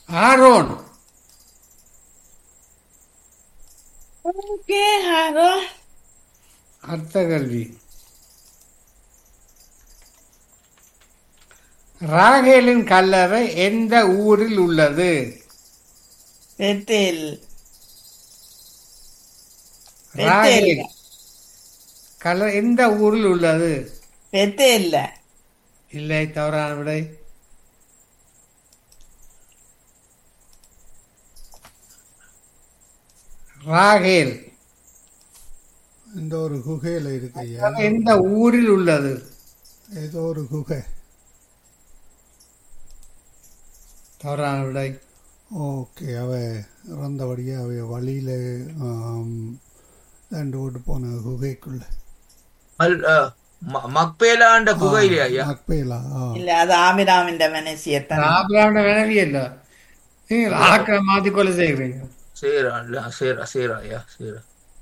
Aaron okay ஹாரோ அர்த்த கல்வி ராகேலின் கல்லறை எந்த ஊரில் உள்ளது பெத்தேல் ராகேல் பெத்தேல் கல்லறை எந்த ஊரில் உள்ளது பெத்தேல்ல இல்லை தவறான விடை ராகேல் இந்த ஒரு குகையில் இருக்கு ஐயா எந்த ஊரில் உள்ளது ஏதோ ஒரு குகை தவறான விடை ஓகே அவ இறந்தபடியே அவைய வழியில் தண்டு விட்டு போன குகைக்குள்ள மல்- அ, ம- மக்பேலாண்ட குகையிலே ஐயா மக்பேலா ஆ இல்ல அது ஆமிராமிന്റെ மனசியத்தான் ராபிராம வேணவி இல்ல நீங்கள் ஆக்கிர மாத்தி கொலை செய்கிறீங்க சேரா இல்ல சேரா சேரா ஐயா சேரா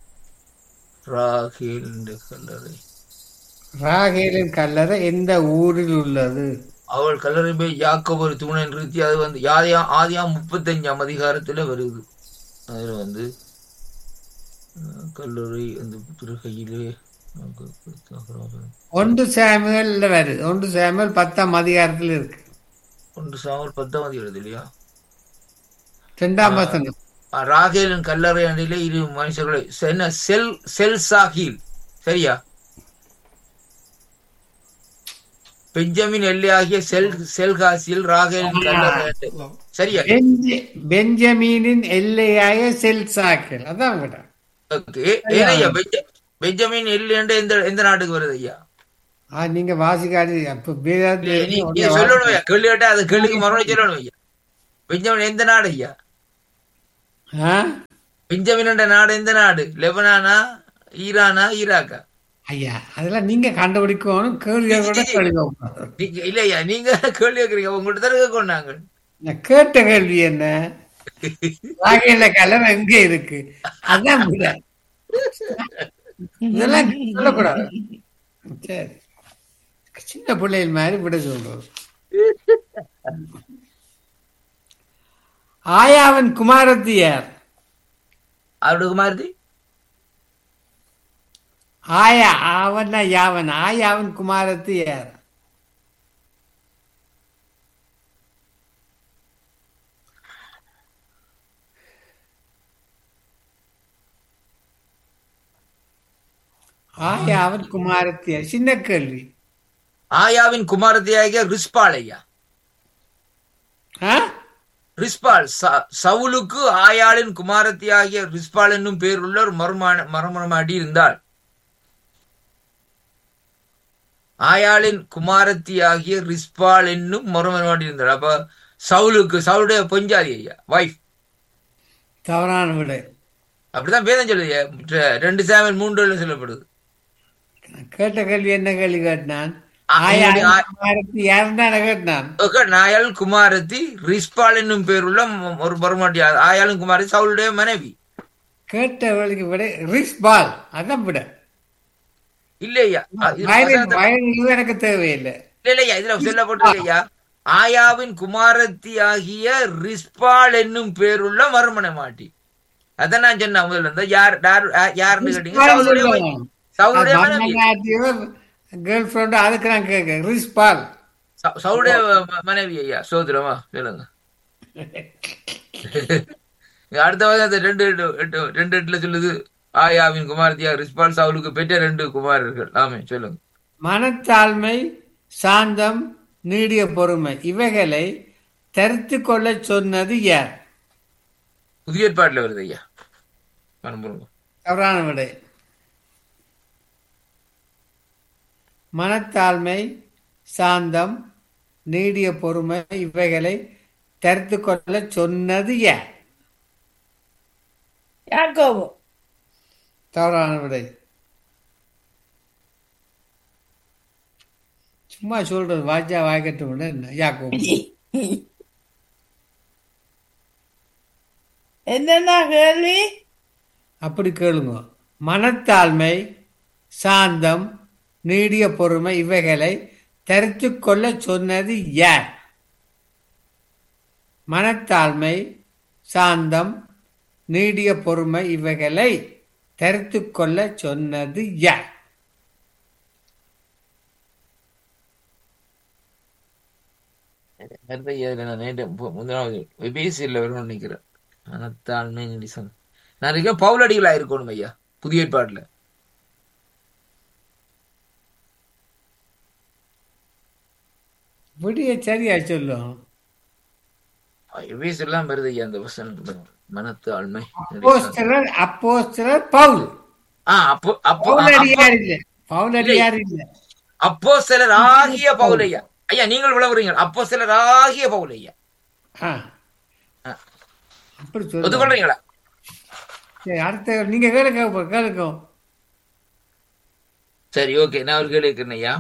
ராகேல் என்ற கல்லறை ராகேலின் கல்லறை எந்த ஊரில் உள்ளது அவள் கல்லறை போய் யாக்கோபு ஒரு தூணை நிறுத்தி அது வந்து யாதியா ஆதியாம் முப்பத்தஞ்சாம் அதிகாரத்துல வருது அதுல வந்து அஹ், கல்லறை அந்த திருகையிலே ஒன்று சாமுவேல்ல வருது ஒன்று சாமுவேல் பத்தாம் அதிகாரத்தில் இருக்கு ஒன்று சாமல் பத்தாம் அதிகாரத்து இல்லையா ரெண்டாம் வசனம் ஆ, ராகேலின் கல்லறை அண்டிலே இரு மனுஷர்களை செ- என்ன செல் செல் சாகில் சரியா பெஞ்சமின் எல்லையாகிய செல் செல்காசியில் ராகேலின் கல்லறை அண்டை சரியா பெஞ்ச- பெஞ்சமீனின் எல்லையாய செல் சாக்கல் அதான் விட ஓகே. ஏ- ஏனையா பெஞ்ச பெஞ்சமின் எல்லையண்ட எந்த எந்த நாட்டுக்கு வருது ஐயா ஆ, நீங்க வாசிக்காது அப்ப வேதாத்துல நீ- இருந்து நீ உடனே சொல்லணும் ஐயா கேள்வி கேட்டா அது கேள்விக்கு மறுபடியும் சொல்லணும் ஐயா பெஞ்சமின் எந்த நாடு ஐயா ஆ? பெஞ்சமின் என்ற நாடு எந்த நாடு லெபனானா ஈரானா ஈராக்கா ஐயா அதெல்லாம் நீங்க கண்டுபிடிக்கணும் கேள்வியை கூட கேள்வி நீங்க இல்ல ஐயா நீங்க கேள்வி கேட்கறீங்க உங்கள்கிட்ட தானே கேட்கணும் நாங்கள் நான் கேட்ட கேள்வி என்ன ராகேல கலர் எங்க இருக்கு அதான் விட இதெல்லாம் சொல்லக்கூடாது சரி சின்ன பிள்ளைகள் மாதிரி விட சொல்றோம் ஆயாவின் குமாரத்தியார் அவருடைய குமாரதி ஆயா அவன் யாவன் ஆயாவின் குமாரத்தியார் ஆயாவின் குமாரத்தியார் சின்ன கேள்வி ஆயாவின் குமாரதியாகிய ரிஸ்பால் ஐயா ஆ? ரிஸ்பால் ச- சவுலுக்கு ஆயாளின் குமாரத்தியாகிய ரிஸ்பால் என்னும் பேருள்ள ஒரு மர்மான மர்மணமாடி இருந்தாள் ஆயாளின் குமாரத்தியாகிய ரிஸ்பால் என்னும் மர்மணமாடி இருந்தாள் அப்ப சவுலுக்கு சவுலுடைய பொஞ்சாதி ஐயா வைஃப் தவறான விடை அப்படிதான் வேதம் சொல்லுது ஐயா. ரெ- ரெண்டு சேவல் மூன்று சொல்லப்படுது நான் கேட்ட கேள்வி என்ன கேள்வி கேட்டான் ஆ, ஆயாவின் ஆ- குமாரத்தி யாருன்னு கேட்டான் ஓகே நாயாள் குமாரத்தி ரிஸ்பால் என்னும் பேருள்ள ம- ஒரு மர்மமாட்டி ஆயாளும் குமாரத்தி சவுலுடைய மனைவி கேட்ட வேலைக்கு விட ரிஸ் பால் அதான் விட இல்லையா இது வயலின் வசனத்தை- வயலின் எனக்கு தேவையில்லை இல்ல இல்லையா இதுல சொல்லப்பட்டிருக்கையா ஆயாவின் குமாரத்தி ஆகிய ரிஸ்பால் என்னும் பேருள்ள மறுமண மாட்டி அதான் நான் சொன்னேன் முதல்ல இருந்தா யார் யார் யாருன்னு கேட்டீங்க சவுலுடைய மனைவி. சவுலுடைய மனைவி கேர்ள் ஃப்ரெண்ட் அதுக்கு நான் கேட்க ரிஸ் பால் சவு- சவுலுடைய ம- மனைவி ஐயா சோதரமா சொல்லுங்க அடுத்த வாரம் ரெண்டு எட்டு எட்டு ரெண்டு எட்டுல சொல்லுது ஆயாவின் குமாரத்தியா ரிஸ்பால் சவுலுக்கு பெற்ற ரெண்டு குமாரர்கள் ஆமே சொல்லுங்க மனத்தாழ்மை சாந்தம் நீடிய பொறுமை இவைகளை தரித்து கொள்ள சொன்னது யார் புதிய ஏற்பாட்டுல வருது ஐயா மனம்புருங்க தவறான விடை மனத்தாழ்மை சாந்தம் நீடிய பொறுமை இவைகளை தரித்து கொள்ள சொன்னது யார் யாக்கோபு தவறான விடை சும்மா சொல்றது வாஜா வாய்க்கட்டும் விட என்ன யாக்கோபு என்னன்னா கேள்வி அப்படி கேளுங்க மனத்தாழ்மை சாந்தம் நீடிய பொறுமை இவைகளை தரித்து கொள்ள சொன்னது யார் மனத்தாழ்மை சாந்தம் நீடிய பொறுமை இவைகளை தரித்து கொள்ள சொன்னது யார் நிறைய இதுல நான் நேற்று மு- முதலாவது வெபேசியில் வரும்னு நினைக்கிறேன் மனத்தாழ்மை நெடிசன் நான் இருக்கேன் பவுலடிகளா இருக்கணும் ஐயா புதிய ஏற்பாடுல விடிய சரியா சொல்லும் வெபேஸ் எல்லாம் வருது ஐயா அந்த வசனம் மனத்தாழ்மை நெடிசான். அப்போஸ்தலர் அப்போஸ்தலர் பவுல் ஆ அப்போ அப்போ பவுலடியார் இல்ல பவுலடியார் இல்ல அப்போ சிலர் ஆகிய பவுலையா ஐயா நீங்கள் விளவுறீங்க அப்போ சிலர் ஆகிய பவுலையா ஆ. ஆ. அப்படி சொல்லுங்க ஒத்துக்கொள்றீங்களா சரி அடுத்த நீங்க கேளுங்க இப்ப கேளுங்க சரி ஓகே நான் ஒரு கேள்வி கேட்கிறேன் ஐயா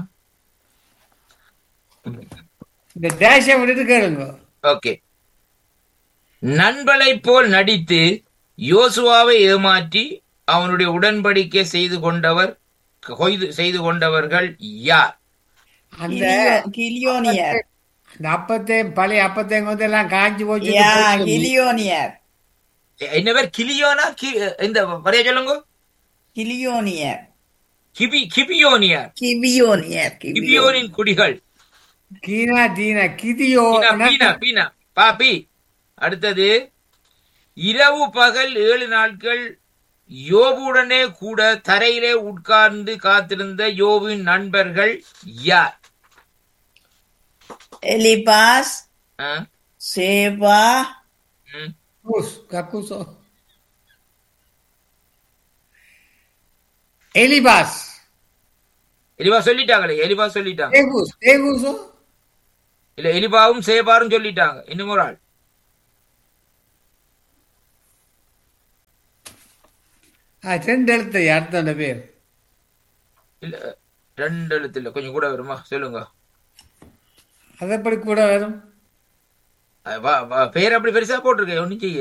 இந்த டேஷை விட்டுட்டு கேளுங்க ஓகே நண்பனை போல் நடித்து யோசுவாவை ஏமாற்றி அவனுடைய உடன்படிக்கை செய்து கொண்டவர் கொய்து செய்து கொண்டவர்கள் யார் அந்த கிலியோ- கிலியோனியர் அந்த அப்பத்தையும் பழைய அப்பத்தையும் வந்து எல்லாம் காஞ்சி போச்சு யா கிலியோனியர் என்ன பேர் கிளியோனா கி- இந்த வரைய சொல்லுங்க கிலியோனியர் கிபி கிபியோனியார் கிபியோனியர் கிபியோனியர் கிபியோனின் குடிகள் கீனா தீனா கிதியோ பீனா பீனா பீனா பாப்பி அடுத்தது இரவு பகல் ஏழு நாட்கள் யோபுடனே கூட தரையிலே உட்கார்ந்து காத்திருந்த யோவின் நண்பர்கள் யார் எலிபாஸ் ஆ? சேபா ம். கக்கூஸ் கக்கூசோ எலிபாஸ் எலிபா சொல்லிட்டாங்களே எலிபா சொல்லிட்டாங்க தேகூஸ் தேகூசோ இல்ல எலிபாவும் சேபாரும் சொல்லிட்டாங்க இன்னும் ஒரு ஆள் ஆ, ரெண்டு எழுத்து அடுத்த பேர் இல்ல ரெண்டு எழுத்து இல்ல கொஞ்சம் கூட வருமா சொல்லுங்க அது எப்படி கூட வரும் அஹ் வா- வா- பேர் அப்படி பெருசா போட்டிருக்கேன் ஒன்னும் செய்ய